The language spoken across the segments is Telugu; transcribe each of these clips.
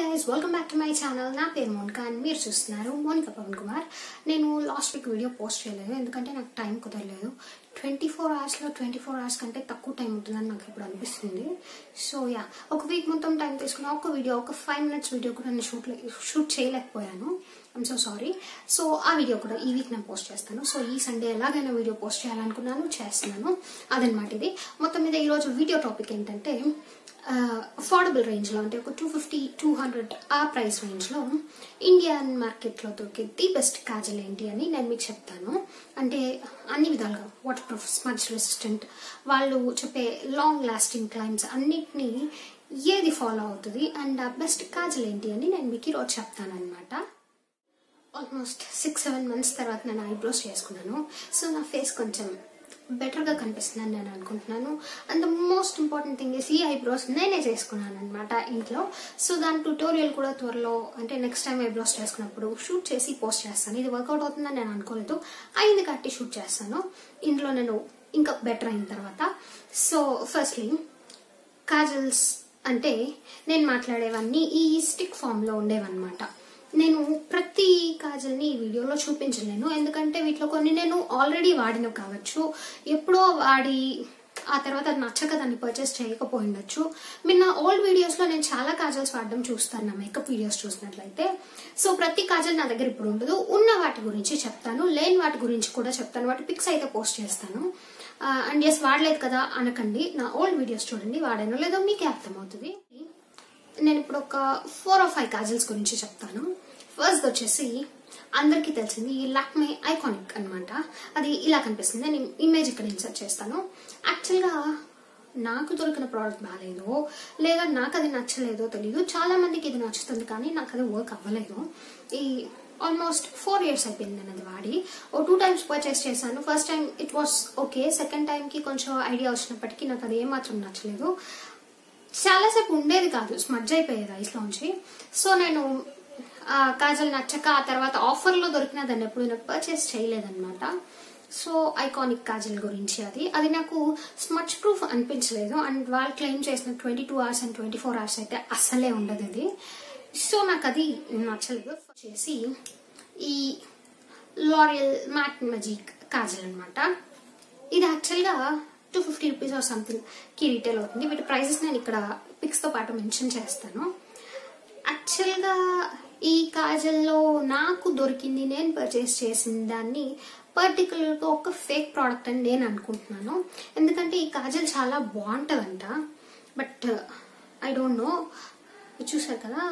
guys welcome back to my channel నా పేరు మోనిక అండ్ మీరు చూస్తున్నారు మోనిక పవన్ కుమార్ నేను లాస్ట్ వీక్ వీడియో పోస్ట్ చేయలేదు ఎందుకంటే నాకు టైం కుదరలేదు ట్వంటీ ఫోర్ అవర్స్లో ట్వంటీ ఫోర్ అవర్స్ కంటే తక్కువ టైం ఉంటుందని నాకు ఇప్పుడు అనిపిస్తుంది సో యా ఒక వీక్ మొత్తం టైం తీసుకున్న ఒక వీడియో ఒక ఫైవ్ మినిట్స్ వీడియో కూడా నేను షూట్ షూట్ చేయలేకపోయాను ఐమ్ సో సారీ సో ఆ వీడియో కూడా ఈ వీక్ నేను పోస్ట్ చేస్తాను సో ఈ సండే ఎలాగైనా వీడియో పోస్ట్ చేయాలనుకున్నాను చేస్తున్నాను అదనమాట ఇది మొత్తం మీద ఈరోజు వీడియో టాపిక్ ఏంటంటే అఫోర్డబుల్ రేంజ్లో అంటే ఒక టూ ఫిఫ్టీ టూ హండ్రెడ్ ఆ ప్రైస్ రేంజ్లో ఇండియన్ మార్కెట్లో దొరికే ది బెస్ట్ కాజల్ ఏంటి అని నేను మీకు చెప్తాను అంటే అన్ని విధాలుగా వాటర్ ప్రూఫ్ స్మచ్ రెసిస్టెంట్ వాళ్ళు చెప్పే లాంగ్ లాస్టింగ్ క్లైమ్స్ అన్నిటినీ ఏది ఫాలో అవుతుంది అండ్ ఆ బెస్ట్ కాజల్ ఏంటి అని నేను మీకు ఈరోజు చెప్తాను అనమాట ఆల్మోస్ట్ సిక్స్ సెవెన్ మంత్స్ తర్వాత నేను ఐబ్రోస్ చేసుకున్నాను సో నా ఫేస్ కొంచెం బెటర్గా కనిపిస్తుందని నేను అనుకుంటున్నాను and the most important thing is ఈ ఐబ్రోస్ నేనే చేసుకున్నాను అనమాట ఇంట్లో సో దాని ట్యూటోరియల్ కూడా త్వరలో అంటే నెక్స్ట్ టైం ఐబ్రోస్ చేసుకున్నప్పుడు షూట్ చేసి పోస్ట్ చేస్తాను ఇది వర్కౌట్ అవుతుందని నేను అనుకోలేదు అయింది కట్టి షూట్ చేస్తాను ఇందులో నేను ఇంకా బెటర్ అయిన తర్వాత సో ఫస్ట్లీ కాజల్స్ అంటే నేను మాట్లాడేవన్నీ ఈ స్టిక్ ఫామ్లో ఉండేవన్నమాట నేను ప్రతి కాజల్ని ఈ వీడియోలో చూపించలేను ఎందుకంటే వీటిలో కొన్ని నేను ఆల్రెడీ వాడినవి కావచ్చు ఎప్పుడో వాడి ఆ తర్వాత అది నచ్చక దాన్ని పర్చేస్ చేయకపోయిండొచ్చు మీరు నా ఓల్డ్ వీడియోస్లో నేను చాలా కాజల్స్ వాడడం చూస్తాను నా మేకప్ వీడియోస్ చూసినట్లయితే సో ప్రతి కాజల్ నా దగ్గర ఇప్పుడు ఉండదు ఉన్న వాటి గురించి చెప్తాను లేని వాటి గురించి కూడా చెప్తాను వాటి పిక్స్ అయితే పోస్ట్ చేస్తాను అండ్ ఎస్ వాడలేదు కదా అనకండి నా ఓల్డ్ వీడియోస్ చూడండి వాడానో లేదో మీకే అర్థమవుతుంది నేను ఇప్పుడు ఒక ఫోర్ ఆర్ ఫైవ్ కాజల్స్ గురించి చెప్తాను ఫస్ట్ వచ్చేసి అందరికీ తెలిసింది ఈ లాక్మే ఐకానిక్ అనమాట అది ఇలా కనిపిస్తుంది నేను ఇమేజ్ ఇక్కడ ఇన్సర్ట్ చేస్తాను యాక్చువల్గా నాకు దొరికిన ప్రోడక్ట్ బాగాలేదు లేదా నాకు అది నచ్చలేదో తెలియదు చాలా మందికి ఇది నచ్చుతుంది కానీ నాకు అది వర్క్ అవ్వలేదు ఈ ఆల్మోస్ట్ ఫోర్ ఇయర్స్ అయిపోయింది నేను అది వాడి ఓ టూ టైమ్స్ పర్చేస్ చేశాను first time it was okay second టైంకి కొంచెం ఐడియా వచ్చినప్పటికీ నాకు అది ఏమాత్రం నచ్చలేదు చాలాసేపు ఉండేది కాదు స్మడ్జ్ అయిపోయేది ఐస్లోంచి సో నేను కాజల్ నచ్చక ఆ తర్వాత ఆఫర్లో దొరికిన దాన్ని ఎప్పుడు నేను పర్చేస్ చేయలేదన్నమాట సో ఐకానిక్ కాజల్ గురించి అది అది నాకు స్మచ్ ప్రూఫ్ అనిపించలేదు అండ్ వాళ్ళు క్లెయిమ్ చేసిన twenty two hours and twenty four hours అయితే అస్సలే ఉండదు అది సో నాకు అది నచ్చలేదు చేసి ఈ లారియల్ మ్యాట్ మ్యాజిక్ కాజల్ అనమాట ఇది యాక్చువల్గా two fifty rupees or something కి రీటైల్ అవుతుంది వీటి ప్రైజెస్ నేను ఇక్కడ పిక్స్తో పాటు మెన్షన్ చేస్తాను యాక్చువల్గా ఈ కాజల్లో నాకు దొరికింది నేను పర్చేస్ చేసిన దాన్ని పర్టికులర్గా ఒక ఫేక్ ప్రోడక్ట్ అని నేను అనుకుంటున్నాను ఎందుకంటే ఈ కాజల్ చాలా బాగుంటుందంట బట్ ఐ డోంట్ నో చూసారు కదా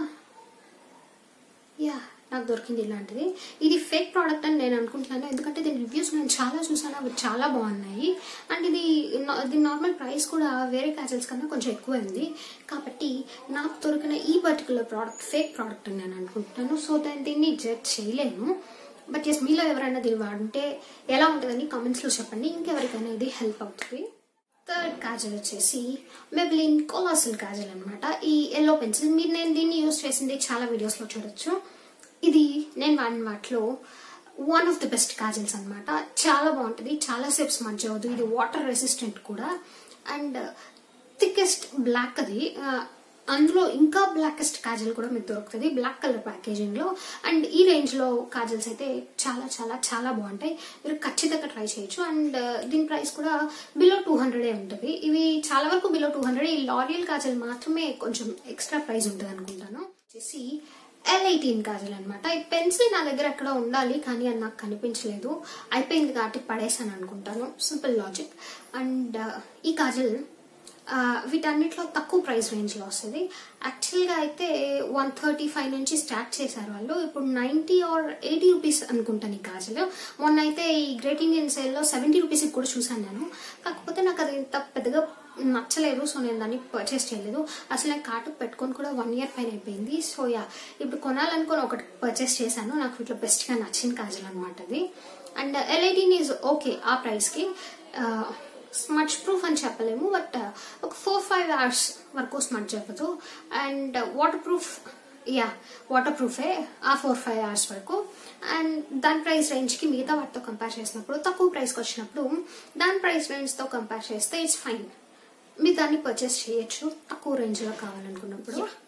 యా నాకు దొరికింది ఇలాంటిది ఇది ఫేక్ ప్రోడక్ట్ అని నేను అనుకుంటున్నాను ఎందుకంటే దీని రివ్యూస్ నేను చాలా చూసాను అవి చాలా బాగున్నాయి అండ్ ఇది దీని నార్మల్ ప్రైస్ కూడా వేరే క్యాజల్స్ కన్నా కొంచెం ఎక్కువ ఉంది కాబట్టి నాకు దొరికిన ఈ పర్టికులర్ ప్రోడక్ట్ ఫేక్ ప్రోడక్ట్ అని నేను అనుకుంటున్నాను సో దాన్ని దీన్ని జడ్జ్ చేయలేను బట్ ఎస్ మీలో ఎవరైనా దీన్ని వాడుంటే ఎలా ఉంటుందని కామెంట్స్లో చెప్పండి ఇంకెవరికైనా ఇది హెల్ప్ అవుతుంది థర్డ్ కాజల్ వచ్చేసి మెబ్లిన్ కొలాసల్ కాజల్ అనమాట ఈ ఎల్లో పెన్సిల్ మీరు నేను దీన్ని యూస్ చేసింది చాలా వీడియోస్లో చూడొచ్చు ఇది నేను వాడిన వాటిలో one of the best kajals అనమాట చాలా బాగుంటుంది చాలా సేపు స్మజ్ అవ్వదు ఇది వాటర్ రెసిస్టెంట్ కూడా అండ్ థికెస్ట్ బ్లాక్ అది అందులో ఇంకా బ్లాకెస్ట్ కాజల్ కూడా మీకు దొరుకుతుంది బ్లాక్ కలర్ ప్యాకేజింగ్ లో అండ్ ఈ రేంజ్ లో కాజల్స్ అయితే చాలా చాలా చాలా బాగుంటాయి మీరు ఖచ్చితంగా ట్రై చేయొచ్చు అండ్ దీని ప్రైస్ కూడా బిలో టూ హండ్రెడే ఉంటుంది ఇవి చాలా వరకు బిలో టూ హండ్రెడ్ ఈ లారియల్ కాజల్ మాత్రమే కొంచెం ఎక్స్ట్రా ప్రైస్ ఉంటుంది అనుకుంటాను వచ్చేసి ఎల్ ఎయిటీన్ కాజల్ అనమాట ఈ పెన్సిల్ నా దగ్గర ఎక్కడ ఉండాలి కానీ అది నాకు కనిపించలేదు అయిపోయింది కాబట్టి పడేసాను అనుకుంటాను సింపుల్ లాజిక్ అండ్ ఈ కాజల్ వీటన్నిటిలో తక్కువ ప్రైస్ రేంజ్లో వస్తుంది యాక్చువల్గా అయితే వన్ థర్టీ ఫైవ్ నుంచి స్టార్ట్ చేశారు వాళ్ళు ఇప్పుడు నైంటీ ఆర్ ఎయిటీ రూపీస్ అనుకుంటాను ఈ కాజలు మొన్న అయితే ఈ గ్రేట్ ఇండియన్ సేల్లో సెవెంటీ రూపీస్కి కూడా చూసాను నేను కాకపోతే నాకు అది ఇంత పెద్దగా నచ్చలేదు సో నేను దాన్ని పర్చేస్ చేయలేదు అసలు నేను కార్టుకు పెట్టుకొని కూడా వన్ ఇయర్ పైన అయిపోయింది సో యా ఇప్పుడు కొనాలనుకొని ఒకటి పర్చేస్ చేశాను నాకు వీటిలో బెస్ట్గా నచ్చిన కాజల్ అనమాట అది అండ్ ఎల్ఐటీన్ ఈజ్ ఓకే ఆ ప్రైస్కి స్మచ్ ప్రూఫ్ అని చెప్పలేము బట్ ఒక ఫోర్ ఫైవ్ అవర్స్ వరకు స్మచ్ అవ్వదు and waterproof yeah water ప్రూఫే ఆ ఫోర్ ఫైవ్ అవర్స్ వరకు అండ్ దాని ప్రైస్ రేంజ్కి మిగతా వాటితో కంపేర్ చేసినప్పుడు తక్కువ ప్రైస్కి వచ్చినప్పుడు దాని ప్రైస్ రేంజ్తో కంపేర్ చేస్తే ఇట్స్ ఫైన్ మీరు దాన్ని పర్చేస్ చేయొచ్చు తక్కువ రేంజ్లో కావాలనుకున్నప్పుడు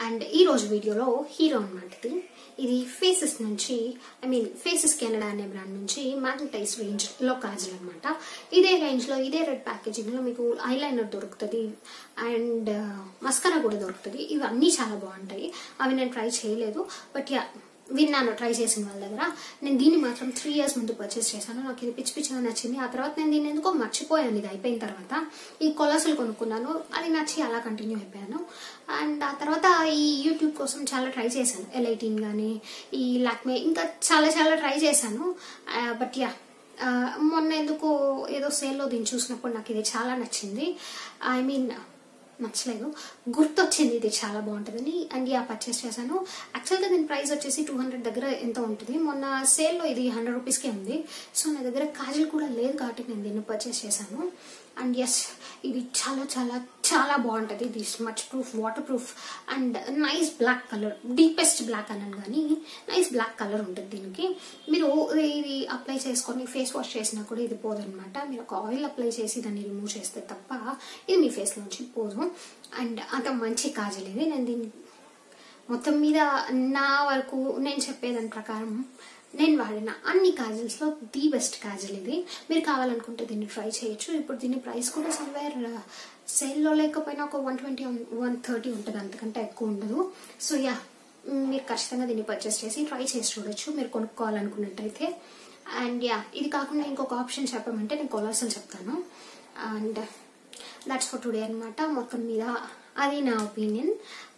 అండ్ ఈ రోజు వీడియోలో హీరో అన్నమాట ఇది ఇది ఫేసెస్ నుంచి ఐ మీన్ ఫేసెస్ కెనడా అనే బ్రాండ్ నుంచి మ్యాగ్నటైజ్ రేంజ్ లో కాజల్ అనమాట ఇదే రేంజ్ లో ఇదే రెడ్ ప్యాకేజింగ్ లో మీకు ఐలైనర్ దొరుకుతుంది అండ్ మస్కరా కూడా దొరుకుతుంది ఇవి అన్నీ చాలా బాగుంటాయి అవి నేను ట్రై చేయలేదు బట్ యా విన్నాను ట్రై చేసిన వాళ్ళ దగ్గర నేను దీన్ని మాత్రం త్రీ ఇయర్స్ ముందు పర్చేస్ చేశాను నాకు ఇది పిచ్చి పిచ్చిగా నచ్చింది ఆ తర్వాత నేను దీన్ని ఎందుకో మర్చిపోయాను ఇది అయిపోయిన తర్వాత ఈ కొలసలు కొనుక్కున్నాను అది నచ్చి అలా కంటిన్యూ అయిపోయాను అండ్ ఆ తర్వాత ఈ యూట్యూబ్ కోసం చాలా ట్రై చేశాను ఎలైటీన్ కానీ ఈ లాక్మే ఇంకా చాలా చాలా ట్రై చేశాను బట్ యా మొన్న ఎందుకో ఏదో సేల్లో దీన్ని చూసినప్పుడు నాకు ఇది చాలా నచ్చింది ఐ మీన్ నచ్చలేదు గుర్తొచ్చింది ఇది చాలా బాగుంటుందని అండ్ యా పర్చేస్ చేశాను యాక్చువల్గా దీని ప్రైస్ వచ్చేసి టూ హండ్రెడ్ దగ్గర ఎంత ఉంటుంది మొన్న సేల్లో ఇది హండ్రెడ్ రూపీస్కే ఉంది సో నా దగ్గర కాజల్ కూడా లేదు కాబట్టి నేను దీన్ని పర్చేస్ చేశాను అండ్ ఎస్ ఇది చాలా చాలా చాలా బాగుంటుంది ఇది smudge proof waterproof and nice black colour deepest black అన్నాను కానీ నైస్ బ్లాక్ కలర్ ఉంటుంది దీనికి మీరు ఇది అప్లై చేసుకొని ఫేస్ వాష్ చేసినా కూడా ఇది పోదనమాట మీరు ఒక ఆయిల్ అప్లై చేసి దాన్ని రిమూవ్ చేస్తే తప్ప ఇది మీ ఫేస్ నుంచి పోదు అండ్ అంత మంచి కాజల్ ఇది నేను దీన్ని మొత్తం మీద నా వరకు నేను చెప్పేదాని ప్రకారం నేను వాడిన అన్ని కాజల్స్లో ది బెస్ట్ కాజల్ ఇది మీరు కావాలనుకుంటే దీన్ని ట్రై చేయొచ్చు ఇప్పుడు దీని ప్రైస్ కూడా సమ్వేర్ సేల్లో లేకపోయినా ఒక వన్ ట్వంటీ వన్ థర్టీ ఉంటుంది అంతకంటే ఎక్కువ ఉండదు సో యా మీరు ఖచ్చితంగా దీన్ని పర్చేస్ చేసి ట్రై చేసి చూడొచ్చు మీరు కొనుక్కోవాలనుకున్నట్టయితే అండ్ యా ఇది కాకుండా ఇంకొక ఆప్షన్ చెప్పమంటే నేను కొలాసల్ చెప్తాను అండ్ దట్స్ ఫర్ టుడే అనమాట మొత్తం మీద అది నా ఒపీనియన్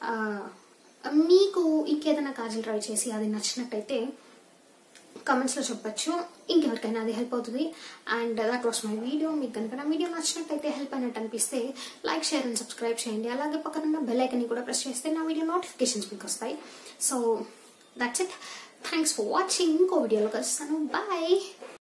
మీకు ఇంకేదైనా కాజల్ ట్రై చేసి అది నచ్చినట్టయితే కమెంట్స్లో చెప్పొచ్చు ఇంకెవరికైనా అది హెల్ప్ అవుతుంది and that was my video మీకు కనుక నా వీడియో నచ్చినట్టయితే హెల్ప్ అయినట్టు అనిపిస్తే లైక్ షేర్ అండ్ సబ్స్క్రైబ్ చేయండి అలాగే పక్కన ఉన్న బెల్ ఐకన్ కూడా ప్రెస్ చేస్తే నా వీడియో నోటిఫికేషన్స్ మీకు వస్తాయి so that's it thanks for watching ఇంకో వీడియోలో కలుస్తాను బాయ్